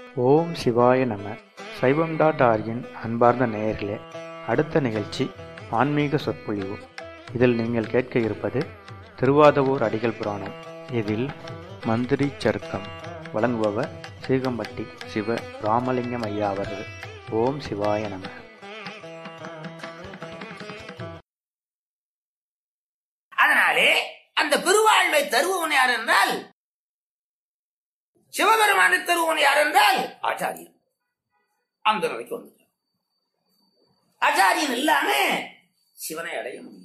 ஓம் சிவாய நம சைவம் டாட் ஆர்கின் அன்பார்ந்த நேயர்களே அடுத்த நிகழ்ச்சி ஆன்மீக சொற்பொழிவு இதில் நீங்கள் கேட்க இருப்பது திருவாதவூர் அடிகள் புராணம் இதில் மந்திரி சருக்கம் வழங்குபவர் சீகம்பட்டி சிவ ராமலிங்கம் ஐயா அவர்கள் ஓம் சிவாய நம அதனாலே அந்த பெருவாழ்வை தருபவன் யார் என்றால் சிவபெருமானை தருபவன் யார் என்றால் ஆச்சாரியன் அந்த நிலைக்கு வந்து ஆச்சாரியன் இல்லாம சிவனை அடைய முடியாது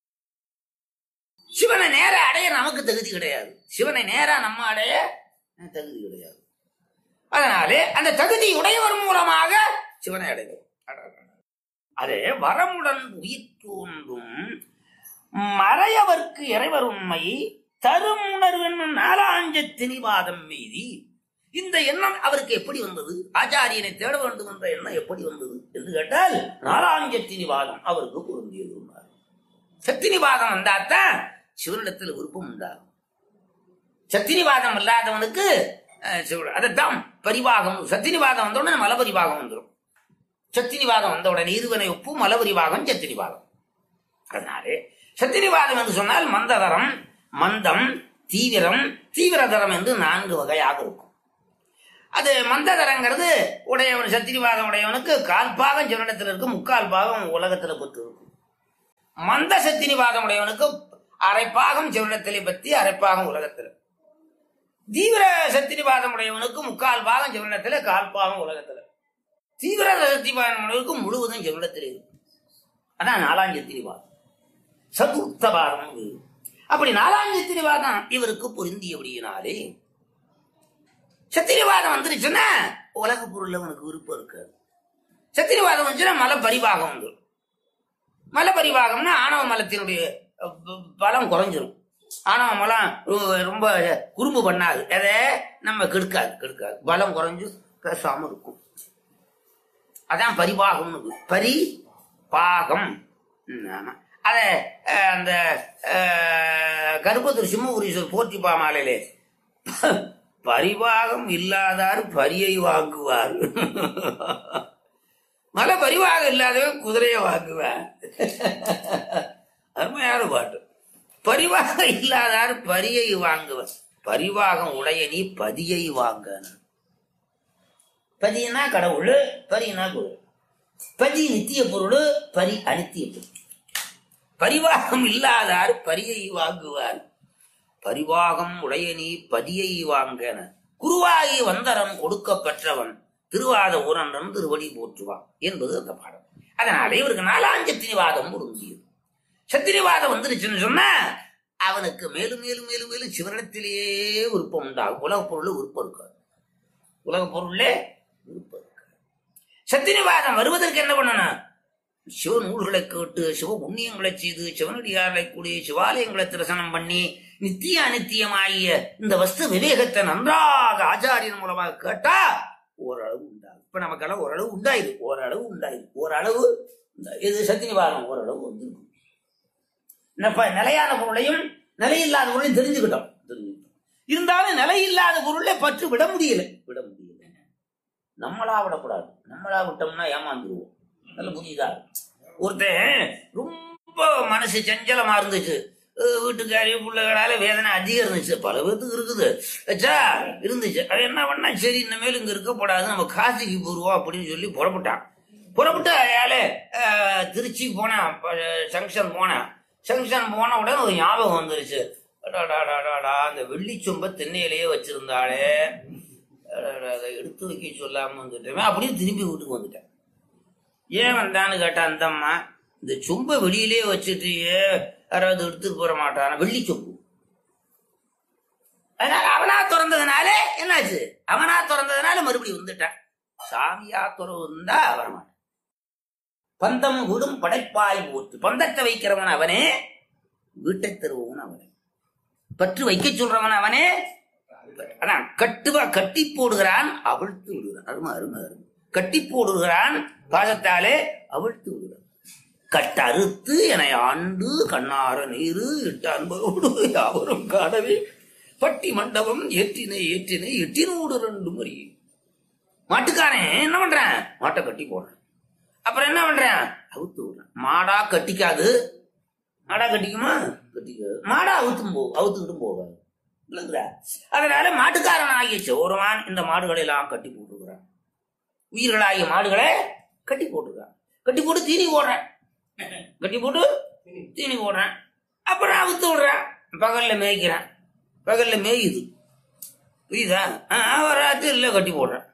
சிவனை நேரா அடைய நமக்கு தகுதி கிடையாது சிவனை நேரா நம்ம அடைய தகுதி கிடையாது அதனாலே அந்த தகுதி உடையவர் மூலமாக சிவனை அடைவோம் அதே வரமுடன் உயிர் தோன்றும் மறையவர்க்கு இறைவர் உண்மை தரும் உணர்வு நாலாஞ்ச திணிவாதம் மீதி இந்த எண்ணம் அவருக்கு எப்படி வந்தது ஆச்சாரியனை தேட வேண்டும் என்ற எண்ணம் எப்படி வந்தது என்று கேட்டால் நாலாஞ்ச திணிவாதம் அவருக்கு பொருந்தியது சத்தினிவாதம் வந்தாத்தான் சிவனிடத்தில் விருப்பம் உண்டாகும் சத்தினிவாதம் இல்லாதவனுக்கு அஹ், சிவ- அதைத்தான் பரிவாகம் சத்தினிவாதம் வந்த உடனே மலபரிவாகம் வந்துடும் சத்தினிவாதம் வந்த உடனே இருவனை ஒப்பு மலபரிவாகம் சத்தினிவாதம் அதனாலே சத்திரிவாதம் என்று சொன்னால் மந்ததரம் மந்தம் தீவிரம் தீவிரதரம் என்று நான்கு வகையாக இருக்கும் அது மந்ததரங்கிறது உடையவன் சத்திரிவாதம் உடையவனுக்கு கால் பாகம் சிவனிடத்தில் இருக்கும் முக்கால் பாகம் உலகத்தில் பத்து இருக்கும் மந்த சத்திரிவாதம் உடையவனுக்கு அரைப்பாகம் சிவனிடத்திலே பற்றி அரைப்பாகம் உலகத்தில் தீவிர சத்திரிவாதம் உடையவனுக்கு முக்கால் பாகம் சிவனிடத்தில் கால் பாகம் உலகத்தில் தீவிர சத்திரிவாதம் உடையவனுக்கு முழுவதும் சிவனிடத்தில் இருக்கும் அதான் நாலாம் சத்திரிவாதம் சதுர்த்தவாதம் இது. அப்படி நாலாம் சத்திரிவாதம் இவருக்கு பொருந்தியபடியினாலே சத்திரிவாதம் வந்துருச்சுன்னா உலக பொருள்ல உனக்கு விருப்பம் இருக்காது சத்திரிவாதம் வந்துச்சுன்னா மலை பரிவாகம் வந்துடும் மலை பரிவாகம்னா ஆணவ மலத்தினுடைய அஹ், ப- பலம் குறைஞ்சிரும் ஆணவ மலம் ரொ- ரொம்ப குறும்பு பண்ணாது எதை நம்ம கெடுக்காது கெடுக்காது பலம் குறைஞ்சு பேசாம இருக்கும் அதான் பரிபாகம்னு பரி பாகம் ம், ஆமா. அத அஹ், அந்த அஹ், கருப்பத்தூர் சிம்மபுரீஸ்வர் போற்றிப்பா மாலையிலே பரிபாகம் இல்லாதார் பரியை வாங்குவார் மலை பரிவாகம் இல்லாதவன் குதிரையை வாங்குவான் அருமையான பாட்டு பரிவாகம் இல்லாதார் பரியை வாங்குவார் பரிவாகம் உடைய நீ பதியை வாங்கன்னு பதினா கடவுள் பரினா குரு பதி நித்திய பொருள் பரி அனித்திய பொருள் பரிவாகம் இல்லாதார் பரியை வாங்குவார் பரிவாகம் உடைய நீ பதியை வாங்கன குருவாகி வந்தரம் கொடுக்க பெற்றவன் திருவாத ஊரன்றன் திருவடி போற்றுவான் என்பது அந்த பாடம் அதனால இவருக்கு நாலாஞ்சத்தினிவாதம் பொருந்தியது சத்திரிவாதம் வந்துருச்சுன்னு சொன்னா அவனுக்கு மேலும் மேலும் மேலும் மேலும் சிவனிடத்திலேயே விருப்பம் உண்டாகும் உலக பொருள் விருப்பம் இருக்காது உலக பொருளே விருப்பம் இருக்காது சத்தினிவாதம் வருவதற்கு என்ன பண்ணணும் சிவ நூல்களை கேட்டு சிவ புண்ணியங்களை செய்து சிவனடியார்களை கூடி சிவாலயங்களை தரிசனம் பண்ணி நித்திய அனித்தியமாகிய இந்த வஸ்து விவேகத்தை நன்றாக ஆச்சாரியன் மூலமாக கேட்டா ஓரளவு உண்டாகும் இப்ப நமக்கெல்லாம் ஓரளவு உண்டாயிரு ஓரளவு உண்டாயிரு ஓரளவு உண்டாயிரு. இது சத்தினிவாதம் ஓரளவு வந்துருக்கும் இப்ப நிலையான பொருளையும் நிலையில்லாத பொருளையும் தெரிஞ்சுக்கிட்டோம் தெரிஞ்சுக்கிட்டோம் இருந்தாலும் நிலையில்லாத பொருளை பற்று விட முடியல விட முடியல நம்மளா விடக்கூடாது நம்மளா விட்டோம்னா ஏமாந்துருவோம் நல்ல புரியுதா ஒருத்தன் ரொம்ப மனசு சஞ்சலமா இருந்துச்சு அஹ் வீட்டுக்காரி பிள்ளைகளால வேதனை அதிகம் இருந்துச்சு பல பேர்த்துக்கு இருக்குது வச்சா இருந்துச்சு அது என்ன பண்ணா சரி இனிமேல் இங்க இருக்கப்படாது நம்ம காசிக்கு போடுவோம் அப்படின்னு சொல்லி புறப்பட்டான் புறப்பட்டு அயால திருச்சி போனேன் ஜங்ஷன் போனேன் ஜங்ஷன் போன உடனே ஒரு ஞாபகம் வந்துருச்சு அடாடாடாடாடா, அந்த வெள்ளிச்சொம்ப தென்னையிலேயே வச்சிருந்தாளே அடாடா, அதை எடுத்து வைக்க சொல்லாம வந்துட்டேன் அப்படியே திரும்பி வீட்டுக்கு வந்துட்டேன் ஏன் வந்தான்னு கேட்டா அந்த அம்மா இந்த சொம்ப வெளியிலேயே வச்சுட்டு யாராவது எடுத்துட்டு போற மாட்டான வெள்ளி சொம்பு அதனால அவனா திறந்ததுனால என்னாச்சு அவனா திறந்ததுனால மறுபடியும் வந்துட்டான் சாமியா திறந்தா வரமாட்டான் பந்தம் விடும் படைப்பாய் போட்டு பந்தத்தை வைக்கிறவன் அவனே வீட்டை தருவவன் அவனே பற்று வைக்க சொல்றவன் அவனே அதான் கட்டுவா கட்டி போடுகிறான் அவிழ்த்து விடுகிறான் அருமை அருமை அருமை கட்டி போடுகிறான் பாசத்தாலே அவிழ்த்து விடுகிறான் கட்டறுத்து என ஆண்டு கண்ணார நீரு இட்ட அன்பரோடு யாவரும் காணவே பட்டி மண்டபம் ஏற்றினை ஏற்றினை எட்டினோடு ரெண்டு மறி மாட்டுக்காரன் என்ன பண்றான் மாட்டை கட்டி போடுறான் அப்புறம் என்ன பண்றான் அவுத்து விடுறான் மாடா கட்டிக்காது மாடா கட்டிக்குமா கட்டிக்காது மாடா அவுத்தும் போ அவுத்துக்கிட்டும் போகாது இல்லைங்களா அதனால மாட்டுக்காரன் ஆகிய சோறுமான் இந்த மாடுகளை எல்லாம் கட்டி போட்டுருக்கிறான் உயிர்களாகிய மாடுகளை கட்டி போட்டுருக்கான் கட்டி போட்டு தீனி போடுறேன் கட்டி போட்டு தீனி போடுறேன் அப்புறம் அவுத்து விடுறேன் பகல்ல மேய்க்கிறேன் பகல்ல மேயுது புரியுதா ராத்திரில கட்டி போடுறேன்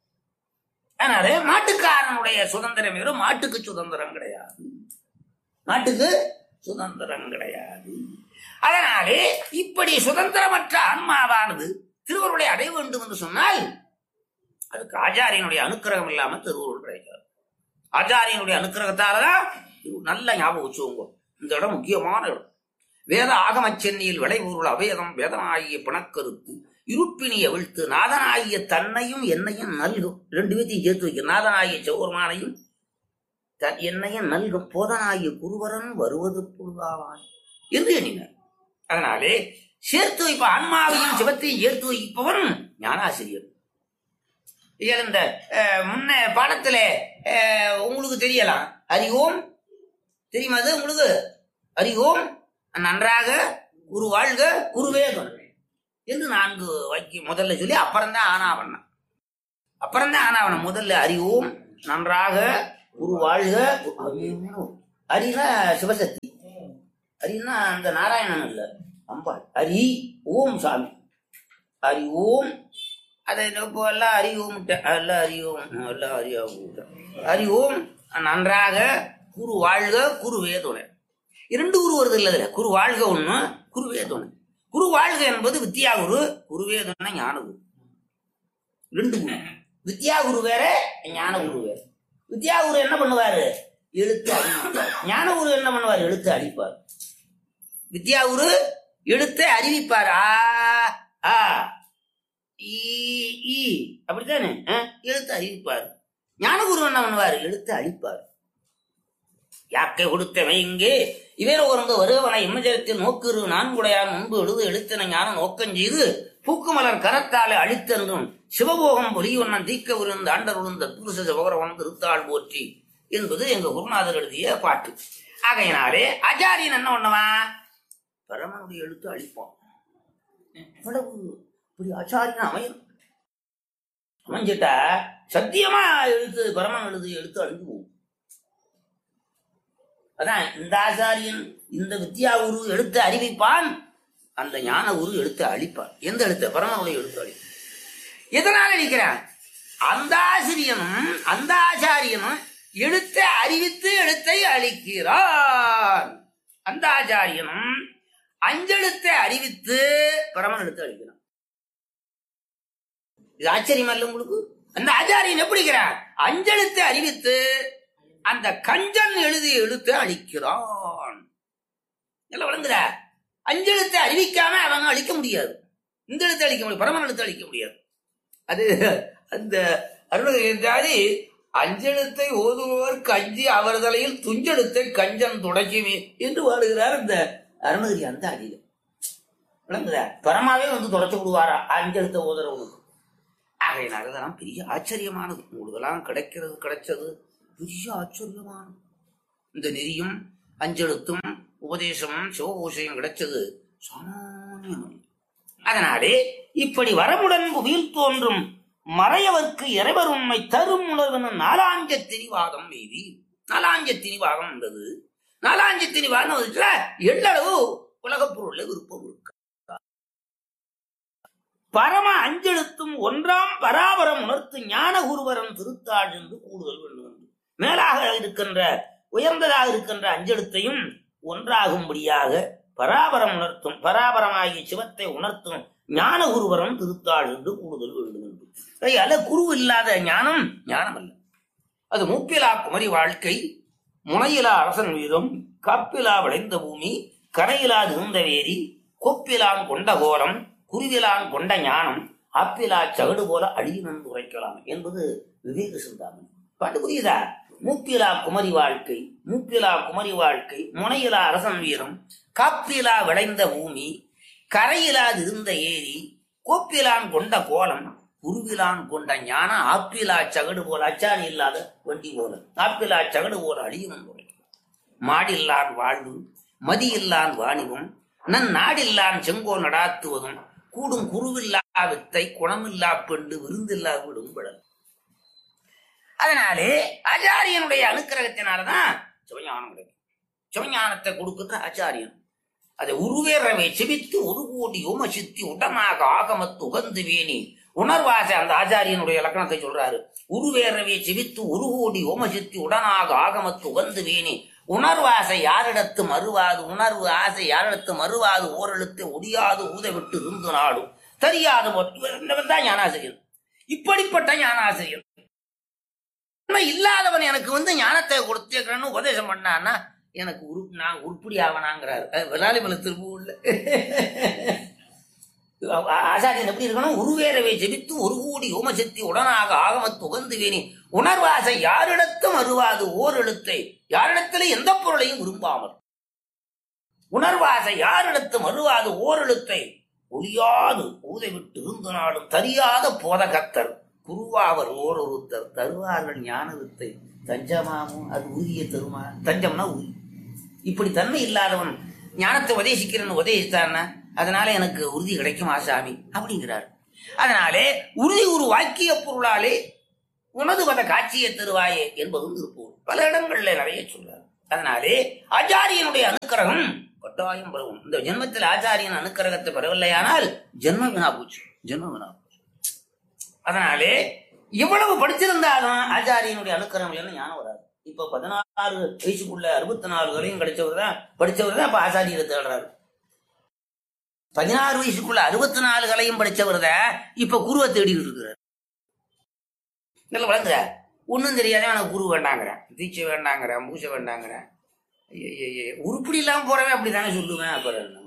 அதனால மாட்டுக்காரனுடைய சுதந்திரம் வெறும் மாட்டுக்கு சுதந்திரம் கிடையாது மாட்டுக்கு சுதந்திரம் கிடையாது அதனாலே இப்படி சுதந்திரமற்ற ஆன்மாவானது திருவருளை அடைய வேண்டும் என்று சொன்னால் அதுக்கு ஆச்சாரியனுடைய அனுக்கிரகம் இல்லாம திருவருள் கிடைக்காது ஆச்சாரியனுடைய அனுக்கிரகத்தாலதான் இது நல்ல ஞாபகம் வச்சுக்கோங்க இந்த இடம் முக்கியமான இடம் வேத ஆகமச் சென்னியில் விளைபொருள் அவேதம் வேதனாகிய பிணக்கருத்து இருப்பினிய விழ்த்து நாதனாகிய தன்னையும் என்னையும் நல்கும் ரெண்டு பேத்தையும் சேர்த்து வைக்க நாதனாகிய சௌர்மானையும் தன் என்னையும் நல்கும் போதனாகிய குருவரன் வருவது பொழுதாவான் என்று எண்ணினார் அதனாலே சேர்த்து வைப்ப ஆன்மாவையும் சிவத்தையும் சேர்த்து வைப்பவன் ஞானாசிரியர் இதில் இந்த அஹ், முன்ன பாடத்துல அஹ், உங்களுக்கு தெரியலாம் அறிவோம் தெரியுமா அது உங்களுக்கு அறிவோம் நன்றாக குரு வாழ்க குருவேகம் என்று நான்கு வாக்கி முதல்ல சொல்லி அப்புறம்தான் ஆனாவண்ணம் அப்புறம்தான் ஆனாவண்ணம் முதல்ல அறிவோம் நன்றாக குரு வாழ்க அரினா சிவசக்தி அரின்னா அந்த நாராயணன் இல்ல அம்பாள் அரி ஓம் சாமி அரி ஓம் அதை இப்போ எல்லாம் அறி ஓம் எல்லாம் அறி ஓம் எல்லாம் அறியா அரி ஓம் நன்றாக குரு வாழ்க குரு வேதுணை இரண்டு குரு வருது இல்ல இதுல குரு வாழ்க ஒண்ணு குரு வேதுணை குரு வாழ்க என்பது வித்யா குரு குரு வேதுணை ஞான குரு ரெண்டு குரு வித்யா குரு வேற ஞான குரு வேற வித்யா குரு என்ன பண்ணுவாரு எழுத்து அழிப்பார் ஞான குரு என்ன பண்ணுவார் எழுத்து அழிப்பார் வித்யா குரு எழுத்தை அறிவிப்பார் ஆ ஆ ஈ ஈ அப்படித்தானே ஆ? எழுத்து அறிவிப்பார் ஞானகுரு என்ன பண்ணுவார் எழுத்து அழிப்பார் யாக்கை கொடுத்தவை இங்கே இவர் ஒருங்க வருவன இம்மஜரத்தில் நோக்குரு நான்குடையார் முன்பு எழுது எழுத்தின ஞான நோக்கம் செய்து பூக்குமலர் கரத்தாலே அழித்தென்றும் சிவபோகம் பொலியுண்ணன் தீக்க உருந்த ஆண்டர் உழுந்த புருஷ சிவகரவன் திருத்தாள் போற்றி என்பது எங்க குருநாதர் எழுதிய பாட்டு ஆகையினாலே ஆச்சாரியன் என்ன பண்ணுவான் பரமனுடைய எழுத்து அழிப்பான் எவ்வளவு இப்படி ஆச்சாரியன் அமையும் அமைஞ்சிட்டா சத்தியமா எழுத்து பரமன் எழுது எழுத்து அழிஞ்சு போகும் அதான் இந்த ஆச்சாரியன் இந்த வித்யா குரு எழுத்து அறிவிப்பான் அந்த ஞான குரு எழுத்து அழிப்பான் எந்த எழுத்து பரமனுடைய எழுத்து அழிப்பான் எதனால் அழிக்கிறான் அந்த ஆசிரியனும் அந்த ஆச்சாரியனும் எழுத்தை அறிவித்து எழுத்தை அழிக்கிறான் அந்த ஆச்சாரியனும் அஞ்செழுத்தை அறிவித்து பரமன் எழுத்து அழிக்கிறான் இது ஆச்சரியம் அல்ல உங்களுக்கு அந்த ஆச்சாரியன் எப்படிங்கிறான் அஞ்செழுத்தை அறிவித்து அந்த கஞ்சன் எழுதிய எழுத்தை அழிக்கிறான் எல்லாம் வழங்குற அஞ்செழுத்தை அறிவிக்காம அவங்க அழிக்க முடியாது இந்த எழுத்தை அழிக்க முடியாது பரமன் எழுத்தை அழிக்க முடியாது அது அந்த அருணகிரி என்றாலே அஞ்செழுத்தை ஓதுபவர்க்கு அஞ்சி அவர் தலையில் துஞ்செழுத்தை கஞ்சன் துடைக்குமே என்று வாடுகிறார் இந்த அருணகிரி அந்த அடியில் விளங்குதா பரமாவே வந்து தொடச்சு விடுவாரா அஞ்செழுத்தை ஓதுறவங்களுக்கு ஆகையினால இதெல்லாம் பெரிய ஆச்சரியமானது உங்களுக்கெல்லாம் கிடைக்கிறது கிடைச்சது பெரிய ஆச்சரியமானது இந்த நெறியும் அஞ்செழுத்தும் உபதேசமும் சிவகோஷையும் கிடைச்சது சாமானியம் அல்ல. அதனாலே இப்படி வரமுடன் புவியில் தோன்றும் மறையவர்க்கு இறைவர் உண்மை தரும் உணர்வென நாலாஞ்ச திரிவாதம் மீதி நாலாஞ்ச திரிவாதம் என்பது நாலாஞ்ச திரிவாதம் வந்துச்சுல எள்ளளவு உலகப் பொருள்ல விருப்பம் இருக்கு பரம அஞ்செழுத்தும் ஒன்றாம் பராபரம் உணர்த்து ஞான குருவரம் திருத்தாள் என்று கூடுதல் வேண்டும் என்று மேலாக இருக்கின்ற உயர்ந்ததாக இருக்கின்ற அஞ்செழுத்தையும் ஒன்றாகும்படியாக பராபரம் உணர்த்தும் பராபரமாகிய சிவத்தை உணர்த்தும் ஞான குருவரம் திருத்தாள் என்று கூடுதல் வேண்டும் என்று அல்ல குரு இல்லாத ஞானம் ஞானம் அல்ல அது மூப்பிலா குமரி வாழ்க்கை முனையிலா அரசன் வீரம் காப்பிலா விளைந்த பூமி கரையிலா இருந்த வேரி கொப்பிலான் கொண்ட கோலம் குருவிலான் கொண்ட ஞானம் ஆப்பிலா சகடு போல அடியினந்து உரைக்கலாம் என்பது விவேக சிந்தாமணி பாட்டு புரியுதா மூப்பிலா குமரி வாழ்க்கை மூப்பிலா குமரி வாழ்க்கை முனையிலா அரசன் வீரம் காப்பிலா விளைந்த பூமி கரையிலாது இருந்த ஏரி கோப்பிலான் கொண்ட கோலம் குருவிலான் கொண்ட ஞான ஆப்பிலா சகடு போல அச்சாணி இல்லாத வண்டி போல ஆப்பிலா சகடு போல அழியும் போல மாடில்லான் வாழ்வு மதியில்லான் வாணிபம் நன் நாடில்லான் செங்கோ நடாத்துவதும் கூடும் குருவில்லா வித்தை குணமில்லா பெண்டு விருந்தில்லா விடும் விடல் அதனாலே ஆச்சாரியனுடைய அனுக்கிரகத்தினாலதான் சிவஞானம் கிடைக்கும் சிவஞானத்தை கொடுக்கின்ற ஆச்சாரியன் அதை உருவேறவை செவித்து ஒரு கோடி யோமசித்தி உடனாக ஆகமத்து உகந்து வேணி உணர்வாசை அந்த ஆச்சாரியனுடைய லக்கணத்தை சொல்றாரு உருவேறவை செவித்து ஒரு கோடி யோமசித்தி உடனாக ஆகமத்து உகந்து வேணி உணர்வாசை யாரிடத்து மறுவாது உணர்வு ஆசை யாரிடத்து மறுவாது ஓரெழுத்து ஒடியாது ஊத விட்டு இருந்து நாடும் தெரியாது இவன் தான் ஞானாசிரியன் இப்படிப்பட்ட ஞானாசிரியன் உண்மை இல்லாதவன் எனக்கு வந்து ஞானத்தை கொடுத்துக்கிறேன்னு உபதேசம் பண்ணான்னா எனக்கு உரு நான் உருப்படி ஆவனாங்கிறாரு விளாலிமலை திருப்பூர்ல ஆச்சாரியன் எப்படி இருக்கணும் உருவேரவை ஜெபித்து ஒரு கூடி ஓமசக்தி உடனாக ஆகமத்து உகந்து வேணி உணர்வாசை யாரிடத்தும் அருவாது ஓர் எழுத்தை யாரிடத்திலே எந்த பொருளையும் விரும்பாமல் உணர்வாசை யாரிடத்தும் அருவாது ஓர் எழுத்தை ஒளியாது ஊதை விட்டு இருந்து நாடும் தரியாத போதகத்தர் குருவாவர் ஓர் ஒருத்தர் தருவார்கள் ஞான வித்தை தஞ்சமாமும் அது உரிய தருமா தஞ்சம்னா உரி இப்படி தன்மை இல்லாதவன் ஞானத்தை உபதேசிக்கிறேன்னு உபதேசித்தான்னா அதனால எனக்கு உறுதி கிடைக்குமா சாமி அப்படிங்கிறார் அதனாலே உறுதி ஒரு வாக்கிய பொருளாலே உனது வத காட்சியை தருவாயே என்பதும் திருப்பூர் பல இடங்கள்ல நிறைய சொல்றார் அதனாலே ஆச்சாரியனுடைய அனுக்கிரகம் கட்டாயம் பெறவும் இந்த ஜென்மத்தில் ஆச்சாரியன் அனுக்கிரகத்தை பெறவில்லையானால் ஜென்ம வினா போச்சு ஜென்ம வினா போச்சு அதனாலே இவ்வளவு படிச்சிருந்தாலும் ஆச்சாரியனுடைய அனுக்கிரகம் இல்லைன்னு ஞானம் வராது இப்ப பதினாறு வயசுக்குள்ள அறுபத்தி நாலு வரையும் கிடைச்சவர் தான் படிச்சவர் தான் இப்ப ஆச்சாரியரை தேடுறாரு பதினாறு வயசுக்குள்ள அறுபத்தி நாலு கலையும் படிச்சவர் தான் இப்ப குருவை தேடிட்டு இருக்கிறார் நல்ல வளர்ந்துற ஒன்றும் தெரியாத எனக்கு குரு வேண்டாங்கிறேன் தீட்சை வேண்டாங்கிறேன் பூஜை வேண்டாங்கிறேன் உருப்படி இல்லாம போறவன் அப்படித்தானே சொல்லுவேன் அப்புறம் என்ன?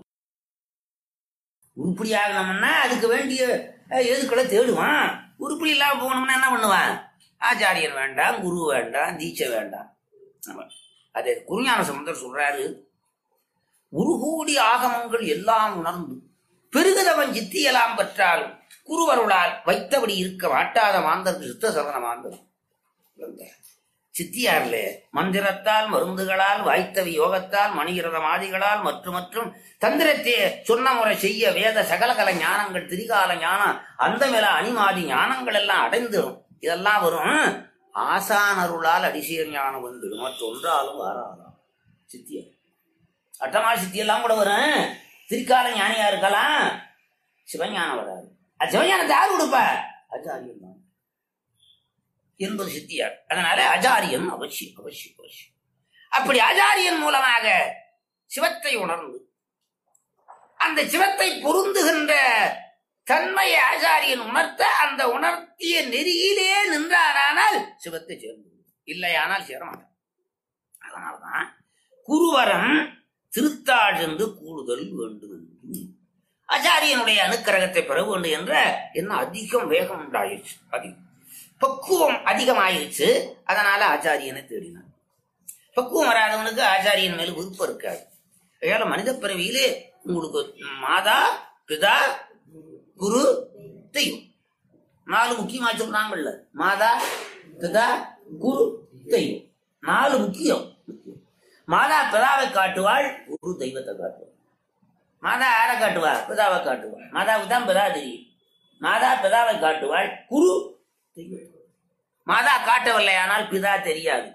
உருப்படி ஆகணும்னா அதுக்கு வேண்டிய அஹ், எதுக்களை தேடுவான் உருப்படி இல்லாம போகணும்னா என்ன பண்ணுவான் ஆச்சாரியன் வேண்டாம் குரு வேண்டாம் தீட்சை வேண்டாம் ஆமா. அது குருஞான சம்பந்தர் சொல்றாரு உருகூடி ஆகமங்கள் எல்லாம் உணர்ந்து பெருகுதவன் சித்தியலாம் பெற்றாலும் குருவருளால் வைத்தபடி இருக்க மாட்டாத மாந்தருக்கு சித்த சவன மாந்தர் சித்தியார்ல மந்திரத்தால் மருந்துகளால் வாய்த்தவி யோகத்தால் மணிகிரத மாதிகளால் மற்றும் மற்றும் தந்திரத்தை சொன்ன முறை செய்ய வேத சகலகல ஞானங்கள் திரிகால ஞானம் அந்த மேல அணிமாதி ஞானங்கள் எல்லாம் அடைந்துடும் இதெல்லாம் வரும் ஆசானருளால் அடிசீர் ஞானம் வந்துடும் மற்றொன்றாலும் வாராதாம் சித்தியம் அட்டமா சித்தி எல்லாம் கூட வரும் திரிகால ஞானியா இருக்கலாம் சிவஞானம் வராது அது சிவஞானத்தை யார் கொடுப்பா ஆச்சாரியன் தான் என்பது சித்தியார் அதனால ஆச்சாரியன் அவசியம் அவசியம் அவசியம் அப்படி ஆச்சாரியன் மூலமாக சிவத்தை உணர்ந்து அந்த சிவத்தை பொருந்துகின்ற தன்மையை ஆச்சாரியன் உணர்த்த அந்த உணர்த்திய நெறியிலே நின்றாரானால் சிவத்தை சேர்ந்து இல்லையானால் சேரமாட்டான் அதனால்தான் குருவரம் திருத்தாள் சென்று கூடுதல் வேண்டும் என்று ஆச்சாரியனுடைய அனுக்கிரகத்தை பெற வேண்டும் என்ற என்ன அதிகம் வேகம் உண்டாயிருச்சு அதிகம் பக்குவம் அதிகமாயிருச்சு அதனால ஆச்சாரியனை தேடினார் பக்குவம் வராதவனுக்கு ஆச்சாரியன் மேல விருப்பம் இருக்காது அதனால மனித பிறவியிலே உங்களுக்கு மாதா பிதா குரு தெய்வம் நாலு முக்கியமா சொல்றாங்கல்ல மாதா பிதா குரு தெய்வம் நாலு முக்கியம் மாதா பிதாவை காட்டுவாள் குரு தெய்வத்தை காட்டுவாள் மாதா யாரை காட்டுவா பிதாவை காட்டுவா மாதாவுக்கு தான் பிதா தெரியும் மாதா பிதாவை காட்டுவாள் குரு தெய்வத்தை மாதா காட்டவில்லையானால் பிதா தெரியாது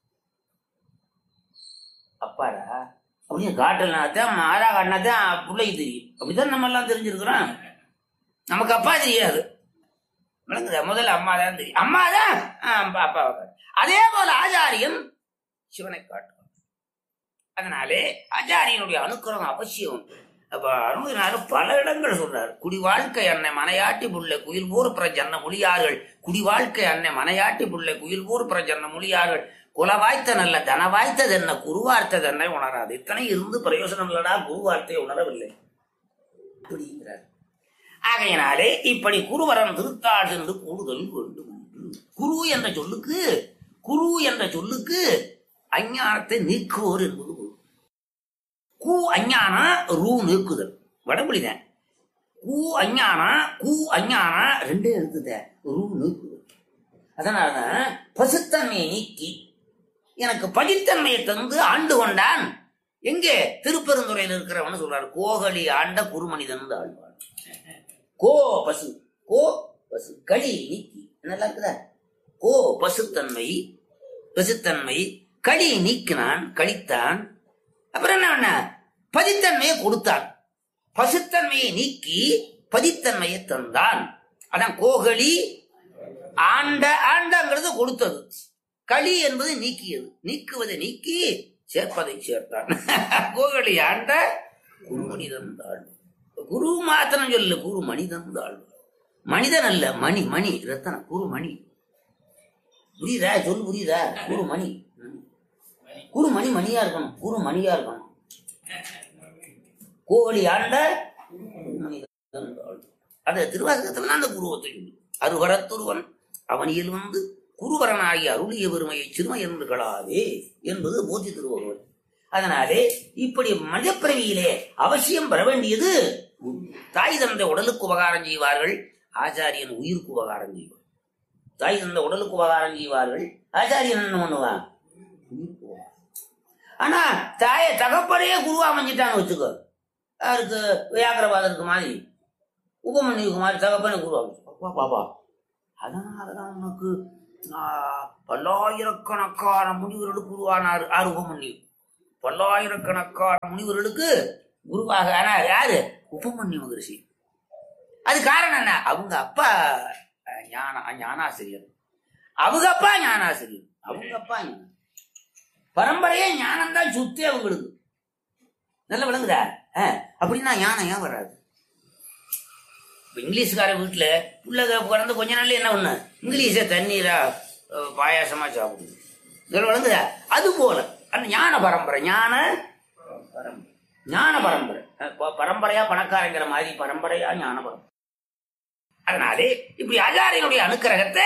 அப்பாடா அப்படின்னு காட்டலனாத்தான் மாதா காட்டினாத்தான் பிள்ளைக்கு தெரியும் அப்படிதான் நம்ம எல்லாம் தெரிஞ்சிருக்கிறோம் நமக்கு அப்பா தெரியாது விளங்குதா முதல்ல அம்மா தான் தெரியும் அம்மா தான் அப்பாவை காட்டு அதே போல ஆச்சாரியன் சிவனை காட்டுவான் அதனாலே ஆச்சாரியனுடைய அனுக்கிரகம் அவசியம் அப்ப அருணகிரிநாதர் பல இடங்கள் சொல்றார் குடி வாழ்க்கை அன்னை மனையாட்டி புள்ள குயில் போர் பிரஜன்ன மொழியார்கள் குடி வாழ்க்கை அன்னை மனையாட்டி புள்ள குயில் போர் பிரஜன்ன மொழியார்கள் குல வாய்த்த நல்ல தன வாய்த்தது என்ன குருவார்த்தது என்ன உணராது இத்தனை இருந்து பிரயோசனம் இல்லடா குருவார்த்தையை உணரவில்லை அப்படிங்கிறார் ஆகையினாலே இப்படி குருவரம் திருத்தாள் சென்று கூடுதல் வேண்டும் என்று குரு என்ற சொல்லுக்கு குரு என்ற சொல்லுக்கு அஞ்ஞானத்தை நீக்குவோர் என்பது பொருள். கு அஞ்ஞானம் ரூ நீக்குதல் வடமொழிதான் கூ அஞ்ஞானா கூ அஞ்ஞானா ரெண்டே எழுத்துத ஒரு நீக்கு அதனாலதான் பசுத்தன்மையை நீக்கி எனக்கு படித்தன்மையை தந்து ஆண்டு கொண்டான் எங்கே திருப்பெருந்துறையில் இருக்கிறவன் சொல்றாரு கோகலி ஆண்ட குருமனிதன் ஆழ்வான் கோ பசு கோ பசு களி நீக்கி நல்லா இருக்குதா கோ பசுத்தன்மை பசுத்தன்மை களி நீக்கினான் கழித்தான் அப்புறம் என்ன பண்ண பதித்தன்மையை கொடுத்தான் பசுத்தன்மையை நீக்கி பதித்தன்மையை தந்தான் அதான் கோகலி ஆண்ட ஆண்டங்கிறது கொடுத்தது களி என்பது நீக்கியது நீக்குவதை நீக்கி சேர்ப்பதை சேர்த்தான் கோகலி ஆண்ட குரு மனிதன் தாழ் குரு மாத்திரம் சொல்லு குரு மனிதன் தாழ் மனிதன் அல்ல மணி மணி ரத்தனம் குரு மணி புரியுதா சொல்லு புரியுதா குரு மணி குரு மணி மணியா இருக்கணும் குரு மணியா இருக்கணும் கோகலி ஆண்ட குரு மனிதன் தாழ் அது திருவாசகத்துல அந்த குருவத்தை சொல்லு அருவரத்துருவன் அவனியில் வந்து குருவரனாகி அருளிய பெருமையை சிறுமை என்றுகளாதே என்பது போதி திருவருவன் அதனாலே இப்படி மனிதப்பிறவியிலே அவசியம் பெற வேண்டியது தாய் தந்தை உடலுக்கு உபகாரம் செய்வார்கள் ஆச்சாரியன் உயிருக்கு உபகாரம் செய்வார் தாய் தந்தை உடலுக்கு உபகாரம் செய்வார்கள் ஆச்சாரியன் என்ன பண்ணுவான் உயிருக்கு உபகாரம். ஆனா தாய தகப்பனையே குருவா அமைஞ்சிட்டான்னு வச்சுக்கோ யாருக்கு வியாக்கிரவாதருக்கு மாதிரி உபமன்யுக்கு மாதிரி தகப்பனை குருவா அப்பா பாபா அதனாலதான் உனக்கு ஆஹ், பல்லாயிரக்கணக்கான முனிவர்களுக்கு உருவானார் ஆறு உபமன்யு பல்லாயிரக்கணக்கான முனிவர்களுக்கு குருவாக ஆனார் யாரு உபமன்யு மகரிஷி அது காரணம் என்ன அவங்க அப்பா அஹ், ஞான ஞானாசிரியர் அவங்க அப்பா ஞானாசிரியர் அவங்க அப்பா ஞான- பரம்பரையே ஞானம் தான் சுத்தி அவங்களுக்கு நல்ல விளங்குதா அஹ், அப்படின்னா ஞானம் ஏன் வராது இப்ப இங்கிலீஷ்கார வீட்டுல புள்ள பிறந்து கொஞ்ச நாள்ல என்ன பண்ண இங்கிலீஷ தண்ணீரா அஹ், பாயாசமா சாப்பிடுது இதெல்லாம் விளங்குதா அது போல அந்த ஞான பரம்பரை ஞான பரம்பரை ஞான பரம்பரை அஹ், ப- பரம்பரையா பணக்காரங்கிற மாதிரி பரம்பரையா ஞான பரம்பரை அதனாலே இப்படி ஆச்சாரியனுடைய அனுக்கிரகத்தை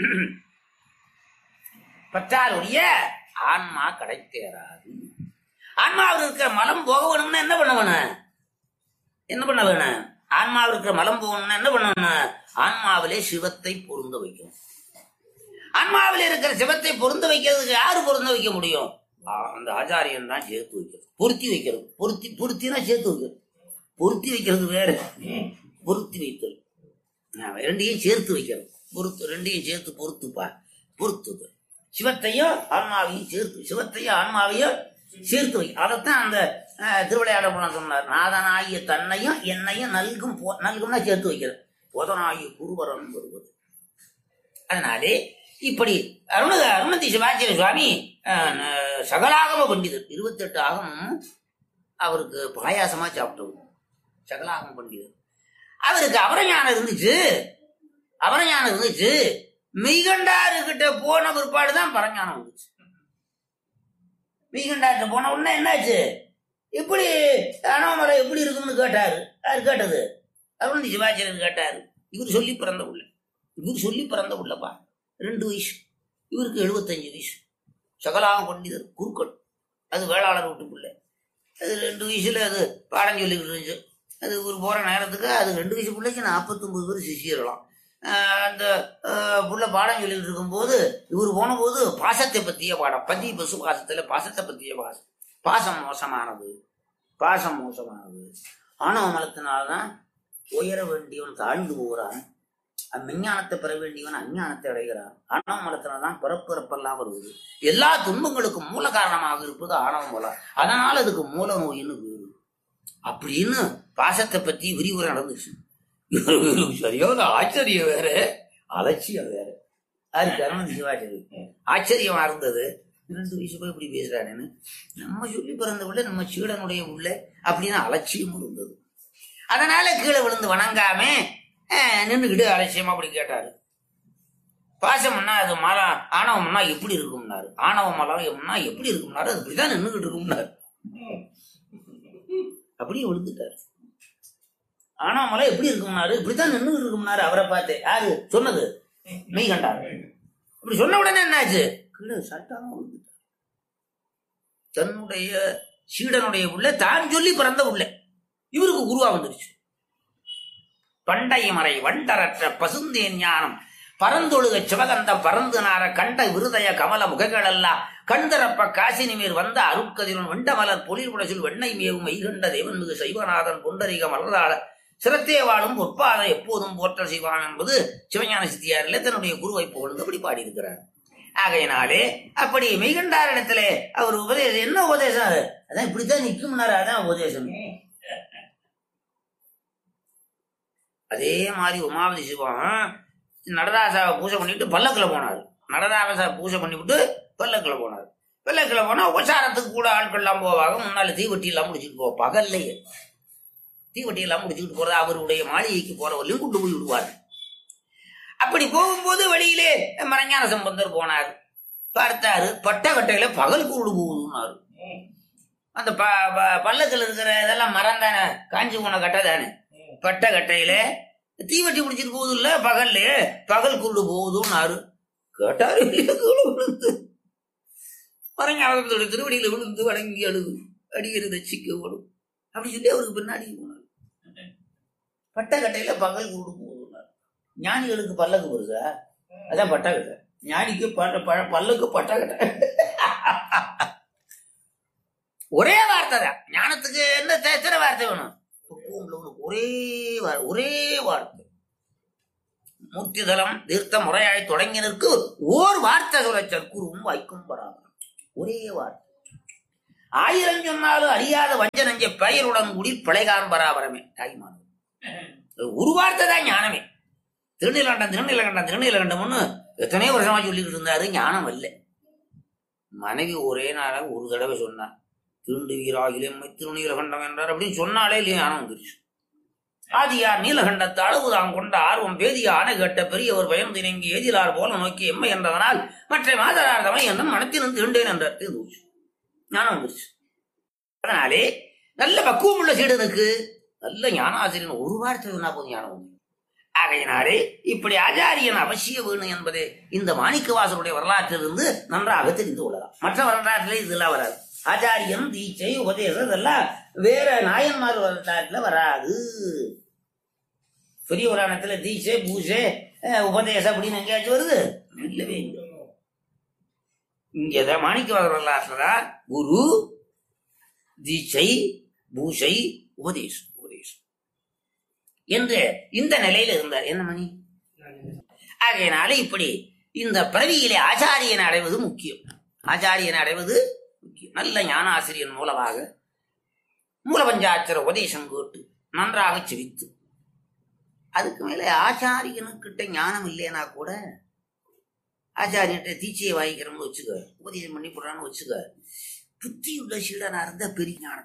பற்றாருடைய ஆன்மா கிடைத்தேராது ஆன்மாவில் இருக்கிற மலம் போக வேணும்னா என்ன பண்ண வேணும் என்ன பண்ண வேணும் ஆன்மாவில் இருக்கிற மலம் போகணும்னா என்ன பண்ணணும் ஆன்மாவிலே சிவத்தை பொருந்த வைக்கணும் ஆன்மாவில் இருக்கிற சிவத்தை பொருந்த வைக்கிறதுக்கு யாரு பொருந்த வைக்க முடியும் ஆ, அந்த ஆச்சாரியன் தான் சேர்த்து வைக்கிறது பொருத்தி வைக்கிறது பொருத்தி பொருத்தினா சேர்த்து வைக்கிறது பொருத்தி வைக்கிறது வேற பொருத்தி வைத்தல் ஆ, ரெண்டையும் சேர்த்து வைக்கிறது பொருத்து ரெண்டையும் சேர்த்து பொருத்துப்பா பொருத்துது சிவத்தையும் ஆன்மாவையும் சேர்த்து சிவத்தையும் ஆன்மாவையும் சேர்த்து வை அதைத்தான் அந்த அஹ், திருவிளையாடல் புலம் சொன்னார் நாதனாகிய தன்னையும் என்னையும் நல்கும் போ- நல்கும்னா சேர்த்து வைக்கிறது போதனாகிய குருவரம் வருவது அதனாலே இப்படி அருண அருணதி சிவாச்சாரிய சுவாமி அஹ், ந- சகலாகம பண்டிதர் இருபத்தெட்டு ஆகமும் அவருக்கு பாயாசமா சாப்பிட்டவர் சகலாகம பண்டிதர் அவருக்கு அவரஞானம் இருந்துச்சு அவரஞானம் இருந்துச்சு மெய்கண்டாரு கிட்ட போன பிற்பாடு தான் பரஞானம் வந்துச்சு மெய்கண்டார்கிட்ட போன உடனே என்னாச்சு எப்படி அண்ணாமலை எப்படி இருக்கும்னு கேட்டாரு யார் கேட்டது அருண் சிவாச்சாரியர் கேட்டாரு இவர் சொல்லி பிறந்த புள்ள இவர் சொல்லி பிறந்த புள்ளப்பா ரெண்டு வயசு இவருக்கு எழுபத்தஞ்சு வயசு சகலாக பண்டிதர் குருக்கள் அது வேளாளர் வீட்டு பிள்ளை அது ரெண்டு வயசுல அது பாடம் சொல்லிக்கிட்டு இருந்துச்சு அது ஒரு போற நேரத்துக்கு அது ரெண்டு வயசு பிள்ளைக்கு நாற்பத்தொன்பது பேர் சிஷியர்களாம் ஆஹ் அந்த ஆஹ் புள்ள பாடம் சொல்லிட்டு இருக்கும்போது இவர் போனபோது பாசத்தை பத்திய பாடம் பதி பசு பாசத்துல பாசத்தை பத்திய பாசம் பாசம் மோசமானது பாசம் மோசமானது ஆணவ மலத்தினால்தான் உயர வேண்டியவன் தாழ்ந்து போகிறான் விஞ்ஞானத்தை பெற வேண்டியவன் அஞ்ஞானத்தை அடைகிறான் ஆணவ மலத்தினால்தான் பிறப்பிறப்பெல்லாம் வருவது எல்லா துன்பங்களுக்கும் மூல காரணமாக இருப்பது ஆணவ மலம் அதனால அதுக்கு மூல நோயின்னு பேரு அப்படின்னு பாசத்தை பத்தி விரிவுரை நடந்துச்சு இவருக்கு சரியான ஆச்சரியம் வேற அலட்சியம் வேற யாருக்கு அருண் சிவாச்சாரி ஆச்சரியமா இருந்தது ரெண்டு வயசு போய் இப்படி பேசுறாருன்னு நம்ம சொல்லி பிறந்த உள்ள நம்ம சீடனுடைய உள்ள அப்படின்னு அலட்சியம் இருந்தது அதனால கீழே விழுந்து வணங்காம அஹ், நின்னுக்கிட்டு அலட்சியமா அப்படி கேட்டாரு பாசம்னா அது மலம் ஆணவம்னா எப்படி இருக்கும்னாரு ஆணவ மலம் எப்படி இருக்கும்னாரு அது இப்படிதான் நின்னுகிட்டு இருக்கும்னாரு அப்படியே விழுந்துட்டாரு ஆணவ மலம் எப்படி இருக்கும்னாரு இப்படித்தான் நின்னுகிட்டு இருக்கும்னாரு அவரை பார்த்து யாரு சொன்னது மெய் கண்டாரு இப்படி சொன்ன உடனே என்னாச்சு கீழே சட்டாம விழுந்துட்டார் தன்னுடைய சீடனுடைய உள்ள தான் சொல்லி பிறந்த உள்ள இவருக்கு குருவா வந்துருச்சு பண்டை மறை வண்டரற்ற பசுந்தேன் ஞானம் பரந்தொழுக சிவகந்தம் பரந்து நார கண்ட விருதய கமல முகங்களெல்லாம் கண்தரப்ப காசினி மேல் வந்த அருட்கதிரன் வெண்டமலர் பொழில் உடசில் வெண்ணெய் மேவும் மெய்கண்ட தேவன் மிகு சைவநாதன் புண்டரிக மலர்தாள சிரத்தே வாழும் பொற்பாதம் எப்போதும் போற்றல் செய்வான் என்பது சிவஞான சித்தியாரில் தன்னுடைய குருவை புகழ்ந்து அப்படி பாடியிருக்கிறார் ஆகையினாலே அப்படி மெய்கண்டார் இடத்துல அவர் உபதேசம் என்ன உபதேசம் அது அதான் இப்படித்தான் நிக்கும்னாரு அதான் உபதேசம் அதே மாதிரி உமாவதி சிவம் நடராசாவை பூஜை பண்ணிட்டு பல்லக்குல போனார் நடராசா பூஜை பண்ணிவிட்டு பல்லக்குல போனார் பல்லக்குல போனா உபசாரத்துக்கு கூட ஆட்கள் எல்லாம் போவாங்க முன்னால தீவட்டி எல்லாம் முடிச்சுட்டு போவா பகல்லையே தீவட்டி எல்லாம் முடிச்சுக்கிட்டு போறது அவருடைய மாளிகைக்கு போறவர்களையும் கொண்டு போய் விடுவார் அப்படி போகும்போது வழியிலே மரஞான சம்பந்தர் போனார் பார்த்தாரு பட்டக்கட்டையில பகல் கூடு போகுதுன்னாரு அந்த ப ப- பல்லக்குல இருக்கிற இதெல்லாம் மரம் தானே காஞ்சி போன கட்டை தானே பட்ட கட்டையில தீவட்டி பிடிச்சிட்டு போகுது இல்ல பகல்ல பகல் குருடு போகுதுன்னாரு கேட்டாரு இல்லையா, கீழே விழுந்து மரஞானத்தோட திருவடியில விழுந்து வணங்கி அழுது அடிக்கிறது சிக்க விடும் அப்படி சொல்லி அவருக்கு பின்னாடி போனார் பட்ட கட்டையில பகல் குருடு போகுதுன்னாரு ஞானிகளுக்கு பல்லக்கு வருதா அதான் பட்டக்கட்டை ஞானிக்கு பட்ட ப- பல்லுக்கு பட்டக்கட்டை ஒரே வார்த்தை தான் ஞானத்துக்கு என்ன த- எத்தனை வார்த்தை வேணும் பக்குவம் உள்ளவனுக்கு ஒரே வார்- ஒரே வார்த்தை மூர்த்திதலம் தீர்த்த முறையாய் தொடங்கினருக்கு ஓர் வார்த்தை சொல்ல சற்குருவும் வைக்கும் பராமரம் ஒரே வார்த்தை ஆயிரம் சொன்னாலும் அறியாத வஞ்ச நஞ்ச பெயருடன் கூடி பிழைகான் பராபரமே தாய்மானவர் ஒரு வார்த்தை தான் ஞானமே திருநீலகண்டம் திருநீலகண்டம் திருநீலகண்டம்னு எத்தனையோ வருஷமா சொல்லிட்டு இருந்தாரு ஞானம் அல்ல மனைவி ஒரே நாளாக ஒரு தடவை சொன்னார் திருண்டு வீரா இளமை திருநீலகண்டம் என்றார் அப்படின்னு சொன்னாலே இல்லையா ஞானம் வந்துருச்சு ஆதியார் நீலகண்டத்து அளவு தாம் கொண்ட ஆர்வம் பேதிய ஆணை கேட்ட பெரியவர் பயந்து இணங்கி ஏதிலார் போல நோக்கி எம்மை என்றதனால் மற்ற மாதரார் தமை என்னும் மனத்திலும் திருண்டேன் என்றார் தீர்ந்துச்சு ஞானம் வந்துருச்சு அதனாலே நல்ல பக்குவம் உள்ள சீடனுக்கு நல்ல ஞானாசிரியன் ஒரு வார்த்தை சொன்னா போதும் ஞானம் வந்து ஆகையினாலே இப்படி ஆச்சாரியன் அவசிய வேணும் என்பது இந்த மாணிக்கவாசருடைய வரலாற்றிலிருந்து நன்றாக தெரிந்து கொள்ளலாம் மற்ற வரலாற்றிலே இதெல்லாம் வராது ஆச்சாரியன் தீட்சை உபதேசம் இதெல்லாம் வேற நாயன்மார் வரலாற்றுல வராது பெரிய புராணத்துல தீட்சை பூஜை அஹ், உபதேசம் அப்படின்னு எங்கேயாச்சும் வருது இல்லவே இல்லை இங்கதான் மாணிக்கவாசர் வரலாற்றுலதான் குரு தீட்சை பூஜை உபதேசம் உபதேசம் என்று இந்த நிலையில இருந்தார் என்ன மணி ஆகையினால இப்படி இந்த பிறவியிலே ஆச்சாரியனை அடைவது முக்கியம் ஆச்சாரியனை அடைவது முக்கியம் நல்ல ஞானாசிரியன் மூலமாக மூலபஞ்சாட்சர உபதேசம் கேட்டு நன்றாக செவித்து அதுக்கு மேலே ஆச்சாரியனுக்கிட்ட ஞானம் இல்லைன்னா கூட ஆச்சாரியன்கிட்ட தீட்சையை வாங்கிக்கிறோம்னு வச்சுக்க உபதேசம் பண்ணி போடுறான்னு வச்சுக்க புத்தி உள்ள சீடனா இருந்தா பெரிய ஞானம்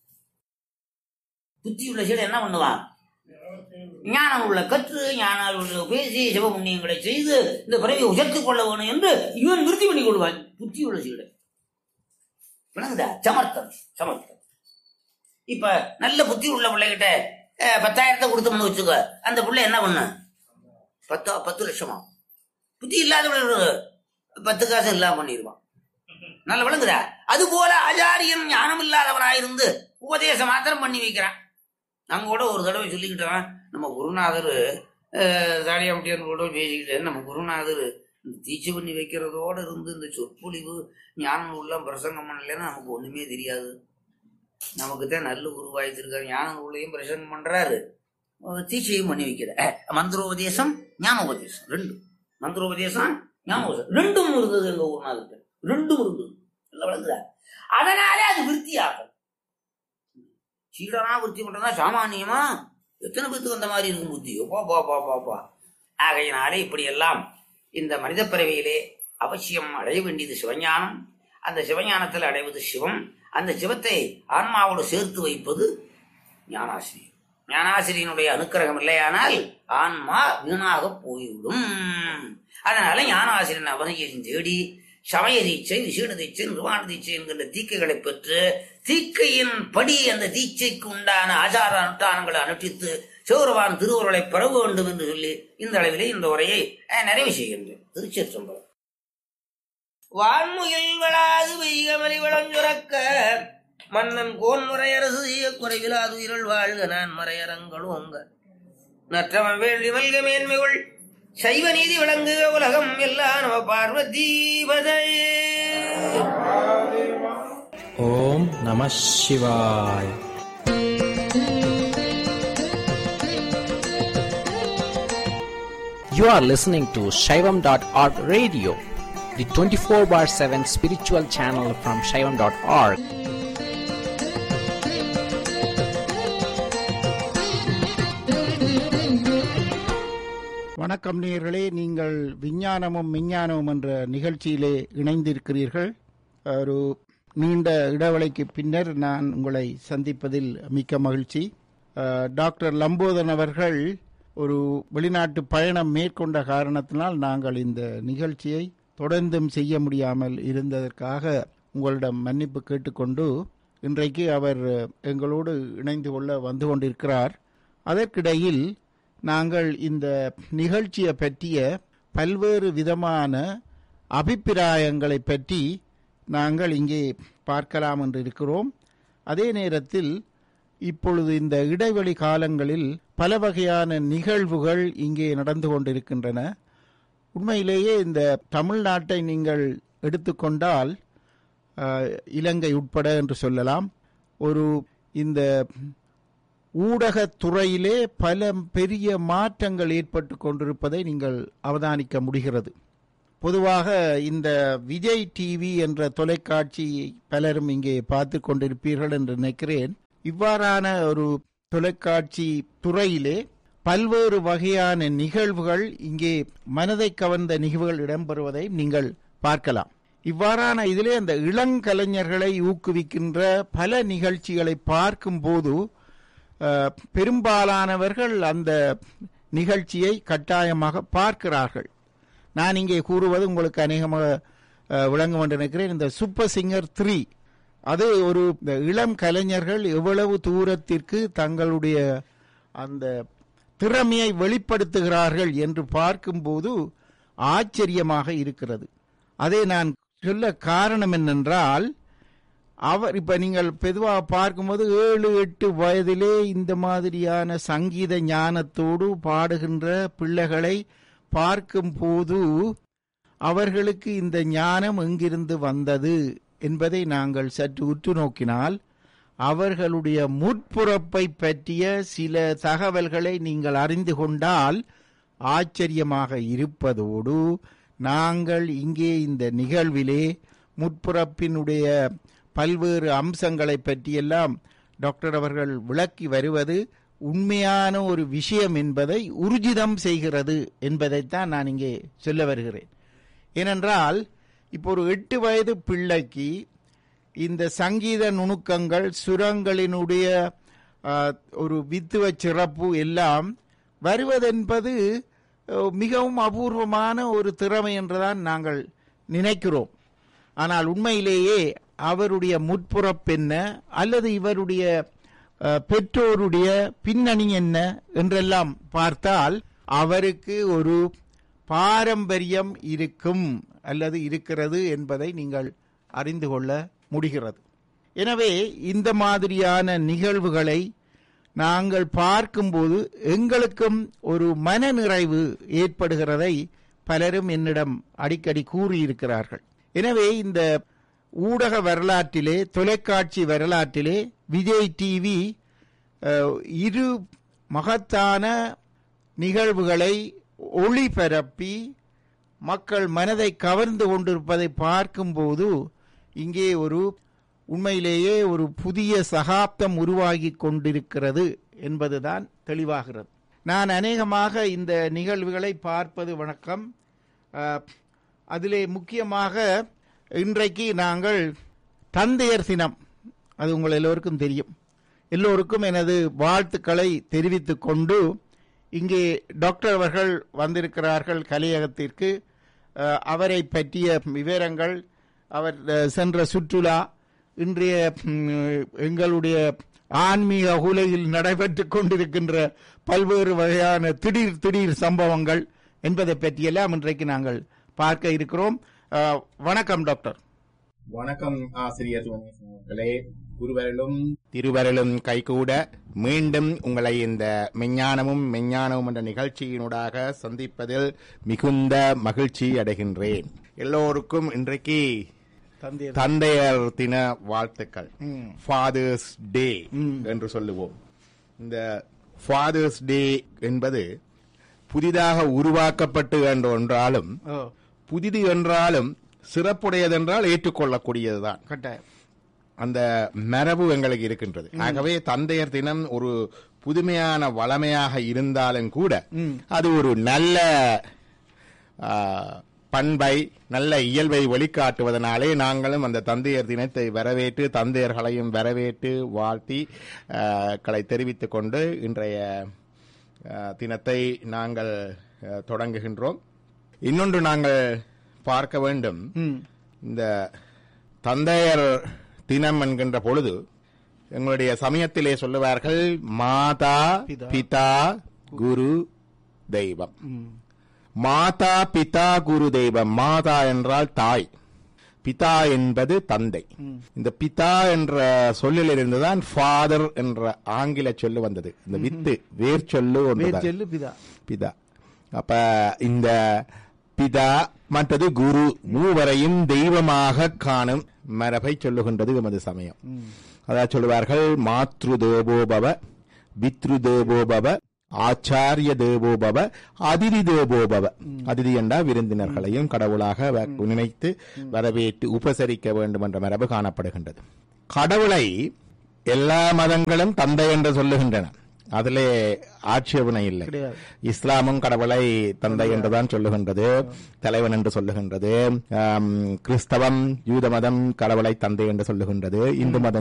புத்தி உள்ள சீடன் என்ன பண்ணுவான் ஞானம் உள்ள கற்று ஞானம் உள்ள பேசி சிவபுண்ணியங்களை செய்து இந்த பிறவியை உயர்த்திக் கொள்ள வேணும் என்று இவன் விருத்தி பண்ணி கொள்வான் புத்தி உள்ள சீடன் விளங்குதா சமர்த்தம் சமர்த்தம் இப்ப நல்ல புத்தி உள்ள பிள்ளைகிட்ட அஹ், பத்தாயிரத்தை கொடுத்தோம்னு வச்சுக்க அந்த பிள்ளை என்ன பண்ண பத்தா பத்து லட்சமா புத்தி இல்லாதவர்கள் பத்து காசு இல்லாம பண்ணிடுவான் நல்ல விளங்குதா அது போல ஆச்சாரியன் ஞானம் இல்லாதவனாயிருந்து உபதேசம் மாத்திரம் பண்ணி வைக்கிறான் நாங்க கூட ஒரு தடவை சொல்லிக்கிட்டோம் நம்ம குருநாதர் தாடியாமட்டியார் கூட பேசிக்கிட்டு நம்ம குருநாதர் இந்த தீட்சை பண்ணி வைக்கிறதோட இருந்து இந்த சொற்பொழிவு ஞானம் உள்ள பிரசங்கம் பண்ணலைன்னா நமக்கு ஒண்ணுமே தெரியாது நமக்கு தான் நல்ல குருவாய்த்திருக்காரு ஞான நூலையும் பிரசங்கம் பண்றாரு அஹ் தீட்சையும் பண்ணி வைக்கிற அஹ், மந்திரோபதேசம் ஞானோபதேசம் ரெண்டும் மந்திரோபதேசம் ஞானோபதேசம் ரெண்டும் இருந்தது எங்க குருநாதர்கிட்ட ரெண்டும் இருந்தது நல்லா விளங்குதா அதனாலே அது விருத்தியாகும் சீடனா விருத்தி பண்றதா சாமானியமா எத்தனை பேத்துக்கு அந்த மாதிரி இருக்கும் புத்தி பா பா பா பா பா ஆகையினாலே இப்படி எல்லாம் இந்த மனித பிறவியிலே அவசியம் அடைய வேண்டியது சிவஞானம் அந்த சிவஞானத்தில் அடைவது சிவம் அந்த சிவத்தை ஆன்மாவோடு சேர்த்து வைப்பது ஞானாசிரியர் ஞானாசிரியனுடைய அனுக்கிரகம் இல்லையானால் ஆன்மா வீணாக போய்விடும் அதனால ஞானாசிரியன் அவனையின் தேடி சமய தீட்சை விசேட தீட்சை நிர்வாண தீட்சை என்கின்ற தீக்கைகளை பெற்று தீக்கையின் படி அந்த தீட்சைக்கு உண்டான ஆச்சார அனுஷ்டானங்களை அனுஷ்டித்து சிவருவான் திருவுருளை பெற வேண்டும் என்று சொல்லி இந்த அளவிலே இந்த உரையை அஹ், நிறைவு செய்கின்றேன் திருச்சிற்றம்பலம் வான்முகில் வளாது வெய்கமலி வளஞ்சுரக்க மன்னன் கோன் முறையரசு செய்ய குறைவிலாது இருள் வாழ்க நான் மறையரங்களும் உங்க நற்றவன் வேள்வி மல்க மேன்மைகள் சைவ நீதி விளங்குக உலகம் எல்லாம் நம பார்வதி பதையே ஓம் நம சிவாய் You are listening to Shaivam.org radio, the 24 bar 7 spiritual channel from Shaivam.org. வணக்கம் நேயர்களே நீங்கள் விஞ்ஞானமும் விஞ்ஞானமும் என்ற நிகழ்ச்சியிலே இணைந்திருக்கிறீர்கள் ஒரு நீண்ட இடைவெளிக்கு பின்னர் நான் உங்களை சந்திப்பதில் மிக்க மகிழ்ச்சி அஹ், டாக்டர் லம்போதன் அவர்கள் ஒரு வெளிநாட்டு பயணம் மேற்கொண்ட காரணத்தினால் நாங்கள் இந்த நிகழ்ச்சியை தொடர்ந்தும் செய்ய முடியாமல் இருந்ததற்காக உங்களிடம் மன்னிப்பு கேட்டுக்கொண்டு இன்றைக்கு அவர் எங்களோடு இணைந்து கொள்ள வந்து கொண்டிருக்கிறார் அதற்கிடையில் நாங்கள் இந்த நிகழ்ச்சியை பற்றிய பல்வேறு விதமான அபிப்பிராயங்களை பற்றி நாங்கள் இங்கே பார்க்கலாம் என்று இருக்கிறோம் அதே நேரத்தில் இப்பொழுது இந்த இடைவெளி காலங்களில் பல வகையான நிகழ்வுகள் இங்கே நடந்து கொண்டிருக்கின்றன உண்மையிலேயே இந்த தமிழ்நாட்டை நீங்கள் எடுத்துக்கொண்டால் அஹ், இலங்கை உட்பட என்று சொல்லலாம் ஒரு இந்த ஊடகத் துறையிலே பல பெரிய மாற்றங்கள் ஏற்பட்டு கொண்டிருப்பதை நீங்கள் அவதானிக்க முடிகிறது பொதுவாக இந்த விஜய் டிவி என்ற தொலைக்காட்சி பலரும் இங்கே பார்த்து கொண்டிருப்பீர்கள் என்று நினைக்கிறேன் இவ்வாறான ஒரு தொலைக்காட்சி துறையிலே பல்வேறு வகையான நிகழ்வுகள் இங்கே மனதை கவர்ந்த நிகழ்வுகள் இடம்பெறுவதை நீங்கள் பார்க்கலாம் இவ்வாறான இதிலே அந்த இளங்கலைஞர்களை ஊக்குவிக்கின்ற பல நிகழ்ச்சிகளை பார்க்கும்போது அஹ், பெரும்பாலானவர்கள் அந்த நிகழ்ச்சியை கட்டாயமாக பார்க்கிறார்கள் நான் இங்கே கூறுவது உங்களுக்கு அநேகமாக அஹ், விளங்கும் என்று நினைக்கிறேன் இந்த சூப்பர் சிங்கர் த்ரீ அது ஒரு இந்த இளம் கலைஞர்கள் எவ்வளவு தூரத்திற்கு தங்களுடைய அந்த திறமையை வெளிப்படுத்துகிறார்கள் என்று பார்க்கும்போது ஆச்சரியமாக இருக்கிறது அதை நான் சொல்ல காரணம் என்னென்றால் அவர் இப்ப நீங்கள் பொதுவாக பார்க்கும்போது ஏழு எட்டு வயதிலே இந்த மாதிரியான சங்கீத ஞானத்தோடு பாடுகின்ற பிள்ளைகளை பார்க்கும்போது அவர்களுக்கு இந்த ஞானம் எங்கிருந்து வந்தது என்பதை நாங்கள் சற்று உற்று நோக்கினால் அவர்களுடைய முற்புறப்பை பற்றிய சில தகவல்களை நீங்கள் அறிந்து கொண்டால் ஆச்சரியமாக இருப்பதோடு நாங்கள் இங்கே இந்த நிகழ்விலே முற்புறப்பினுடைய பல்வேறு அம்சங்களை பற்றியெல்லாம் டாக்டர் அவர்கள் விளக்கி வருவது உண்மையான ஒரு விஷயம் என்பதை உறுதிதம் செய்கிறது என்பதைத்தான் நான் இங்கே சொல்ல வருகிறேன் ஏனென்றால் இப்போ ஒரு எட்டு வயது பிள்ளைக்கு இந்த சங்கீத நுணுக்கங்கள் சுரங்களினுடைய ஆ, ஒரு வித்துவ சிறப்பு எல்லாம் வருவதென்பது அஹ், மிகவும் அபூர்வமான ஒரு திறமை என்றுதான் நாங்கள் நினைக்கிறோம் ஆனால் உண்மையிலேயே அவருடைய முற்புறப்பு என்ன அல்லது இவருடைய அஹ், பெற்றோருடைய பின்னணி என்ன என்றெல்லாம் பார்த்தால் அவருக்கு ஒரு பாரம்பரியம் இருக்கும் அல்லது இருக்கிறது என்பதை நீங்கள் அறிந்து கொள்ள முடிகிறது எனவே இந்த மாதிரியான நிகழ்வுகளை நாங்கள் பார்க்கும்போது எங்களுக்கும் ஒரு மனநிறைவு ஏற்படுகிறதை பலரும் என்னிடம் அடிக்கடி கூறியிருக்கிறார்கள் எனவே இந்த ஊடக வரலாற்றிலே தொலைக்காட்சி வரலாற்றிலே விஜய் டிவி அஹ், இரு மகத்தான நிகழ்வுகளை ஒளிபரப்பி மக்கள் மனதை கவர்ந்து கொண்டிருப்பதை பார்க்கும்போது இங்கே ஒரு உண்மையிலேயே ஒரு புதிய சகாப்தம் உருவாகி கொண்டிருக்கிறது என்பதுதான் தெளிவாகிறது நான் அநேகமாக இந்த நிகழ்வுகளை பார்ப்பது வணக்கம் அஹ், அதிலே முக்கியமாக இன்றைக்கு நாங்கள் தந்தையர் தினம் அது உங்கள் எல்லோருக்கும் தெரியும் எல்லோருக்கும் எனது வாழ்த்துக்களை தெரிவித்துக் கொண்டு இங்கே டாக்டர் அவர்கள் வந்திருக்கிறார்கள் கலையகத்திற்கு அஹ், அவரை பற்றிய விவரங்கள் அவர் அஹ், சென்ற சுற்றுலா இன்றைய ம், எங்களுடைய ஆன்மீக உலகில் நடைபெற்றுக் கொண்டிருக்கின்ற பல்வேறு வகையான திடீர் திடீர் சம்பவங்கள் என்பதை பற்றியெல்லாம் இன்றைக்கு நாங்கள் பார்க்க இருக்கிறோம் அஹ், வணக்கம் டாக்டர் வணக்கம் ஆசிரியர் சுவனேசன் அவர்களே குருவருளும் திருவருளும் கைகூட மீண்டும் உங்களை இந்த மெஞ்ஞானமும் மெஞ்ஞானமும் என்ற நிகழ்ச்சியினூடாக சந்திப்பதில் மிகுந்த மகிழ்ச்சி அடைகின்றேன் எல்லோருக்கும் இன்றைக்கு தந்தையர் தந்தையர் தின வாழ்த்துக்கள் ஃபாதர்ஸ் டே என்று சொல்லுவோம் இந்த ஃபாதர்ஸ் டே என்பது புதிதாக உருவாக்கப்பட்டு என்ற ஒன்றாலும் ஓ புதிது என்றாலும் சிறப்புடையதென்றால் ஏற்றுக்கொள்ளக்கூடியதுதான் கட்டாயம் அந்த மரபு எங்களுக்கு இருக்கின்றது ஆகவே தந்தையர் தினம் ஒரு புதுமையான வளமையாக இருந்தாலும் கூட அது ஒரு நல்ல ஆ, பண்பை நல்ல இயல்பை வெளிக்காட்டுவதனாலே நாங்களும் அந்த தந்தையர் தினத்தை வரவேற்று தந்தையர்களையும் வரவேற்று வாழ்த்தி ஆ, களை தெரிவித்துக் கொண்டு இன்றைய ஆ, தினத்தை நாங்கள் ஆ, தொடங்குகின்றோம் இன்னொன்று நாங்கள் பார்க்க வேண்டும் இந்த தந்தையர் தினம் என்கின்ற பொழுது எங்களுடைய சமயத்திலே சொல்லுவார்கள் மாதா பிதா. பிதா குரு தெய்வம் மாதா பிதா குரு தெய்வம் மாதா என்றால் தாய் பிதா என்பது தந்தை இந்த பிதா என்ற சொல்லிலிருந்துதான் ஃபாதர் என்ற ஆங்கில சொல்லு வந்தது இந்த வித்து வேர் சொல்லு ஒன்றுதான். வேர் செல்லு பிதா பிதா அப்ப இந்த பிதா மற்றது குரு மூவரையும் தெய்வமாக காணும் மரபை சொல்லுகின்றது எமது சமயம் அதாவது சொல்லுவார்கள் மாத்ரு தேவோபவ பித்ரு தேவோபவ ஆச்சாரிய தேவோபவ அதிதி தேவோபவ அதிதி என்றா விருந்தினர்களையும் கடவுளாக வ- நினைத்து வரவேற்று உபசரிக்க வேண்டும் என்ற மரபு காணப்படுகின்றது கடவுளை எல்லா மதங்களும் தந்தை என்று சொல்லுகின்றன அதிலே ஆட்சேபனை இல்லை கிடையாது. இஸ்லாமும் கடவுளை தந்தை என்றுதான் சொல்லுகின்றது தலைவன் என்று சொல்லுகின்றது ஆம், கிறிஸ்தவம் யூத மதம் கடவுளை தந்தை என்று சொல்லுகின்றது இந்து மதம்